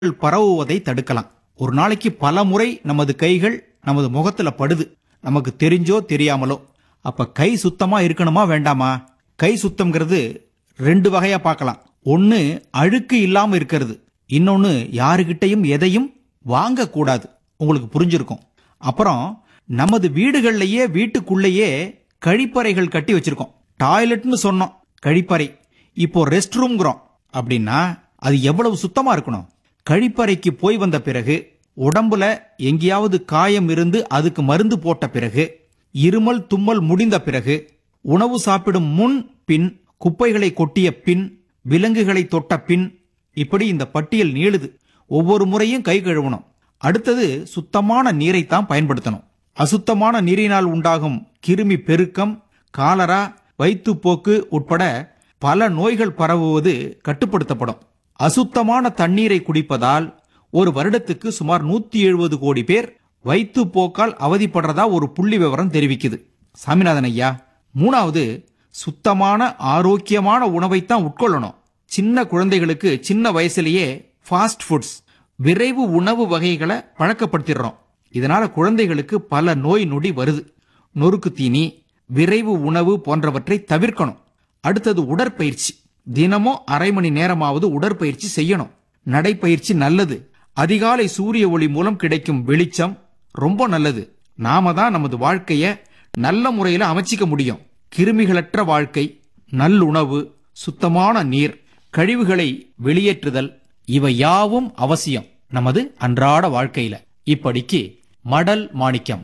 பரவுவதை தடுக்கலாம் ஒரு நாளைக்கு பல முறை நமது கைகள் நமது முகத்துல படுது நமக்கு தெரிஞ்சோ தெரியாமலோ அப்ப கை சுத்தமா இருக்கணுமா வேண்டாமா கை சுத்தம்ங்கிறது ரெண்டு வகையா பார்க்கலாம் ஒன்னு அழுக்கு இல்லாம இருக்கிறது இன்னொன்னு யாருகிட்டயும் எதையும் வாங்க கூடாது உங்களுக்கு புரிஞ்சிருக்கும் அப்புறம் நமது வீடுகள்லயே வீட்டுக்குள்ளேயே கழிப்பறைகள் கட்டி வச்சிருக்கோம் டாய்லெட்னு சொன்னோம் கழிப்பறை இப்போ ரெஸ்ட் ரூம்ங்கிறோம் அப்படின்னா அது எவ்வளவு சுத்தமா இருக்கணும் கழிப்பறைக்கு போய் வந்த பிறகு உடம்புல எங்கேயாவது காயம் இருந்து அதுக்கு மருந்து போட்ட பிறகு இருமல் தும்மல் முடிந்த பிறகு உணவு சாப்பிடும் முன் பின் குப்பைகளை கொட்டிய பின் விலங்குகளை தொட்ட பின் இப்படி இந்த பட்டியல் நீளுது ஒவ்வொரு முறையும் கை கழுவணும் அடுத்தது சுத்தமான நீரைத்தான் பயன்படுத்தணும் அசுத்தமான நீரினால் உண்டாகும் கிருமி பெருக்கம் காலரா வயிற்றுப்போக்கு உட்பட பல நோய்கள் பரவுவது கட்டுப்படுத்தப்படும் அசுத்தமான தண்ணீரை குடிப்பதால் ஒரு வருடத்துக்கு சுமார் நூத்தி எழுபது கோடி பேர் வயிற்றுப்போக்கால் அவதிப்படுறதா ஒரு புள்ளி விவரம் தெரிவிக்குது சாமிநாதன் ஐயா மூணாவது சுத்தமான ஆரோக்கியமான உணவைத்தான் உட்கொள்ளணும் சின்ன குழந்தைகளுக்கு சின்ன வயசுலயே ஃபாஸ்ட் ஃபுட்ஸ் விரைவு உணவு வகைகளை பழக்கப்படுத்திடுறோம் இதனால குழந்தைகளுக்கு பல நோய் நொடி வருது நொறுக்கு தீனி விரைவு உணவு போன்றவற்றை தவிர்க்கணும் அடுத்தது உடற்பயிற்சி தினமும் அரை மணி நேரமாவது உடற்பயிற்சி செய்யணும் நடைப்பயிற்சி நல்லது அதிகாலை சூரிய ஒளி மூலம் கிடைக்கும் வெளிச்சம் ரொம்ப நல்லது நாம தான் நமது வாழ்க்கைய நல்ல முறையில அமைச்சிக்க முடியும் கிருமிகளற்ற வாழ்க்கை நல்லுணவு சுத்தமான நீர் கழிவுகளை வெளியேற்றுதல் இவை யாவும் அவசியம் நமது அன்றாட வாழ்க்கையில இப்படிக்கு மடல் மாணிக்கம்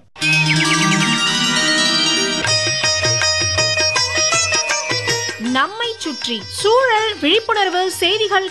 நம்மை சுற்றி சூழல் விழிப்புணர்வு செய்திகள்